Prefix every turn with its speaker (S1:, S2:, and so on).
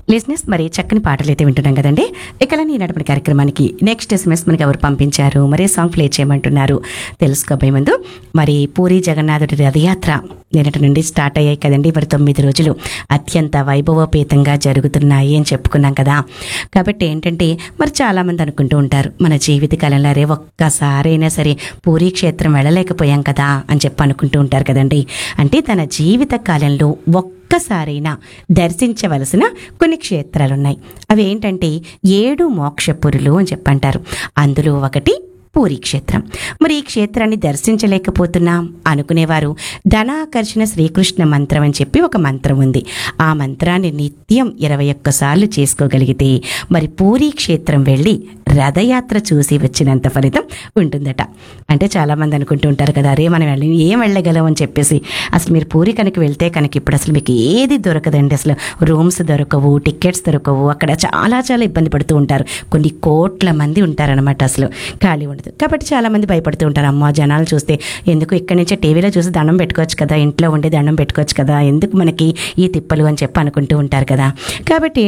S1: లిజినెస్ మరి చక్కని పాటలు అయితే వింటున్నాం కదండి ఇక ఈనాటి కార్యక్రమానికి నెక్స్ట్ ఎస్ఎంఎస్ మనకి ఎవరు పంపించారు మరి సాంగ్ ప్లే చేయమంటున్నారు తెలుసుకోబోయే ముందు మరి పూరి జగన్నాథుడి రథయాత్ర నిన్నటి నుండి స్టార్ట్ అయ్యాయి కదండి మరి తొమ్మిది రోజులు అత్యంత వైభవోపేతంగా జరుగుతున్నాయి అని చెప్పుకున్నాం కదా కాబట్టి ఏంటంటే మరి చాలామంది అనుకుంటూ ఉంటారు మన జీవిత కాలంలో అరే ఒక్కసారైనా సరే పూరి క్షేత్రం వెళ్ళలేకపోయాం కదా అని చెప్పి అనుకుంటూ ఉంటారు కదండి అంటే తన జీవిత కాలంలో ఒక్కసారైనా దర్శించవలసిన కొన్ని క్షేత్రాలున్నాయి అవి ఏంటంటే ఏడు మోక్షపురులు అని చెప్పంటారు అందులో ఒకటి పూరి క్షేత్రం మరి ఈ క్షేత్రాన్ని దర్శించలేకపోతున్నాం అనుకునేవారు ధనాకర్షణ శ్రీకృష్ణ మంత్రం అని చెప్పి ఒక మంత్రం ఉంది ఆ మంత్రాన్ని నిత్యం ఇరవై ఒక్కసార్లు చేసుకోగలిగితే మరి పూరి క్షేత్రం వెళ్ళి రథయాత్ర చూసి వచ్చినంత ఫలితం ఉంటుందట అంటే చాలామంది అనుకుంటూ ఉంటారు కదా అరే మనం వెళ్ళి ఏం వెళ్ళగలం అని చెప్పేసి అసలు మీరు పూరి కనుక వెళ్తే కనుక ఇప్పుడు అసలు మీకు ఏది దొరకదండి అసలు రూమ్స్ దొరకవు టికెట్స్ దొరకవు అక్కడ చాలా చాలా ఇబ్బంది పడుతూ ఉంటారు కొన్ని కోట్ల మంది ఉంటారనమాట అసలు ఖాళీ ఉండదు కాబట్టి చాలా మంది భయపడుతూ ఉంటారు అమ్మ జనాలు చూస్తే ఎందుకు ఇక్కడి నుంచే టీవీలో చూసి దండం పెట్టుకోవచ్చు కదా ఇంట్లో ఉండి దండం పెట్టుకోవచ్చు కదా ఎందుకు మనకి ఈ తిప్పలు అని చెప్పి అనుకుంటూ ఉంటారు కదా కాబట్టి